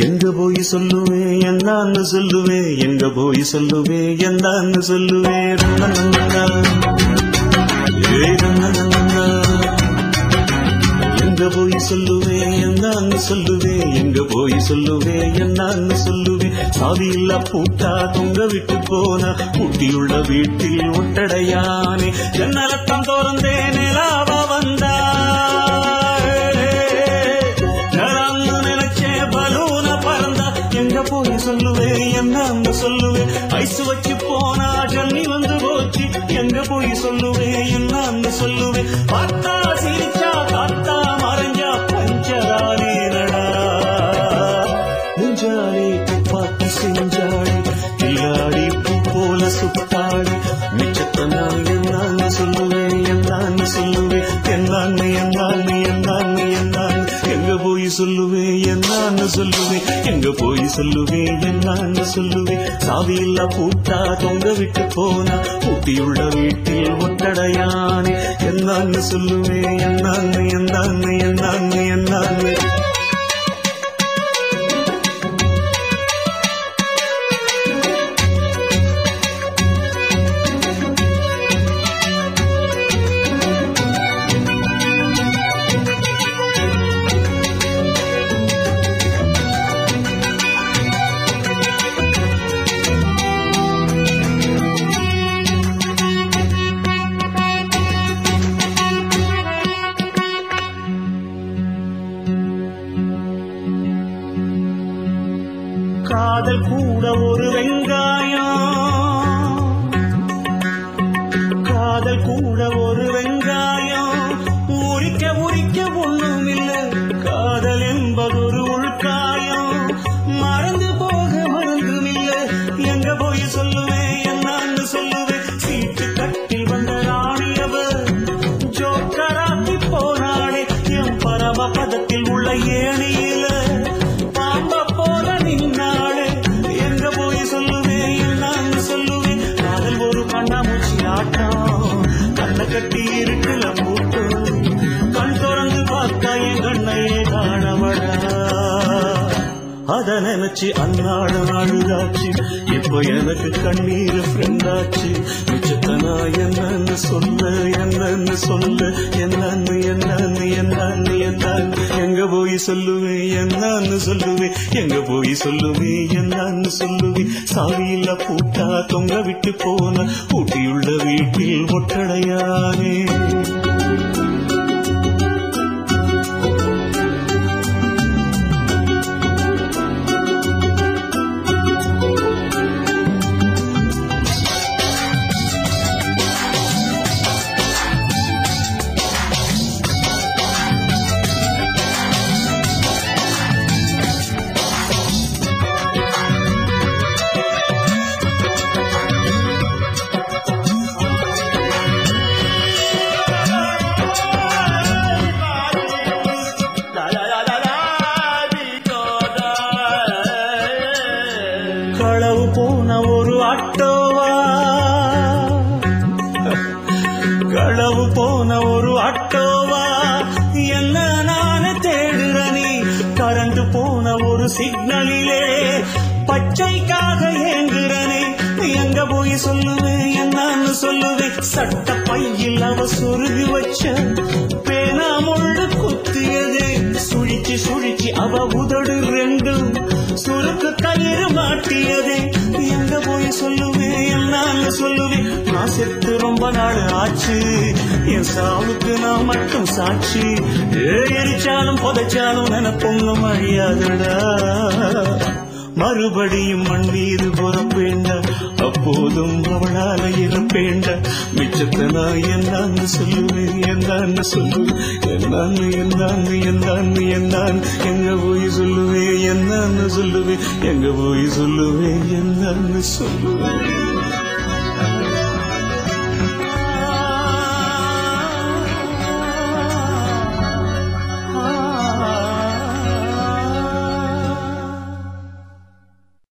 எங்க போய் சொல்லுவேன் என்னன்னு சொல்லுவேன் எங்க போய் சொல்லுவேன் என்னன்னு சொல்லுவேன் ரன்னனன்னா. ஏய் ரன்னனன்னா. எங்க போய் சொல்லுவேன் என்னன்னு சொல்லுவேன் எங்க போய் சொல்லுவேன் என்னன்னு சொல்லுவேன் சாவி இல்ல பூட்டா தொங்க விட்டு போன ஊட்டியுள்ள வீட்டில் ஒட்டடையானே ஜன்னலத்தம் திறந்தே நிலாவ வந்தா நலன்னு நினைச்சே பலூன பறந்தா எங்க போய் சொல்லுவேன் என்னன்னு சொல்லுவேன் ஐஸ் வச்சு போனா ஜன்னி வந்து போச்சு எங்க போய் சொல்லுவேன் என்னன்னு சொல்லுவேன் பார்த்தா சிரிச்சா காத்தா மறைஞ்சா பஞ்சரானே நடா முஞ்சாடி துப்பாக்கி செஞ்சாடி கில்லாடி பூ போல சுத்தாடி மிச்சத்தை நான் என்னன்னு சொல்லுவேன் என்னன்னு சொல்லுவேன் என்னன்னு என்னன்னு என்னன்னு என்னன்னு எங்க போய் சொல்லுவேன் என்னன்னு சொல்லுவேன் எங்க போய் சொல்லுவேன் என்னன்னு சொல்லுவேன் சாவி இல்ல பூட்டா தொங்க விட்டு போனா ஊட்டியுள்ள வீட்டில் ஒட்டடையானே என்னன்னு சொல்லுவேன் என்னன்னு என்னன்னு என்னன்னு என்னன்னு காதல் கூட ஒரு வெங்காயம் காதல் கூட ஒரு வெங்காயம் உரிக்க உரிக்க ஒண்ணும் இல்ல காதல் என்பது ஒரு உள்காயம் மறந்து போக மறந்தும் இல்ல எங்க போய் சொல்லுவேன் என்னன்னு சொல்லுவேன் சீட்டு கட்டி வந்த ராணியவர் ஜோக்கராக்கி போனாளே என் பரம பதத்தில் உள்ள ஏணியில பாம்ப போல நின்னாளே எங்க போய் சொல்லுவேன் என்னன்னு சொல்லுவேன் காதல் ஒரு கண்ணாமூச்சி ஆட்டம் கண்ணை கட்டி இருக்குல மூட்டு கண் திறந்து பார்த்தா என் கண்ணையே காணவடா அத நினைச்சு அந்நாடு அழுதாச்சு இப்போ எனக்கு கண்ணீர் ஃப்ரெண்டாச்சு மிச்சத்தனா என்னன்னு சொல்ல என்னன்னு சொல்ல என்னன்னு என்னன்னு என்னன்னு என்னன்னு எங்க போய் சொல்லுவேன் என்னன்னு சொல்லுவேன் எங்க போய் சொல்லுவேன் என்னன்னு சொல்லுவேன் சாவியில பூட்டா தொங்க விட்டு போன ஊட்டியுள்ள வீட்டில் ஒட்டடையானே களவு போன ஒரு ஆட்டோவா களவு போன ஒரு ஆட்டோவா என்ன நானு தேடுற நீ கரண்ட் போன ஒரு சிக்னலிலே பச்சைக்காக ஏங்குறனே எங்க போய் சொல்லுவேன் என்னன்னு சொல்லுவேன் சட்ட பையில் அவ சொருகி வச்ச பேனா முள்ளு குத்தியது சுழிச்சு சுழிச்சு அவ உதடு ரெண்டும் சுருக்கு கயிறு மாட்டியதே எங்க போய் சொல்லுவேன் என்னன்னு சொல்லுவேன் நான் செத்து ரொம்ப நாள் ஆச்சு என் சாவுக்கு நான் மட்டும் சாட்சி ஏ எரிச்சாலும் புதைச்சாலும் நினைப்பொண்ணும் அழியாதுடா மறுபடியும் மண் மீது பொறப்பேண்ட அப்போதும் அவளால இருப்பேண்ட மிச்சத்தை நான் என்னன்னு சொல்லுவேன் என்னன்னு சொல்லுவேன் என்னன்னு என்னன்னு என்னன்னு என்னன்னு எங்க போய் சொல்லுவேன் என்னன்னு சொல்லுவேன் எங்க போய் சொல்லுவேன் என்னன்னு சொல்லுவேன்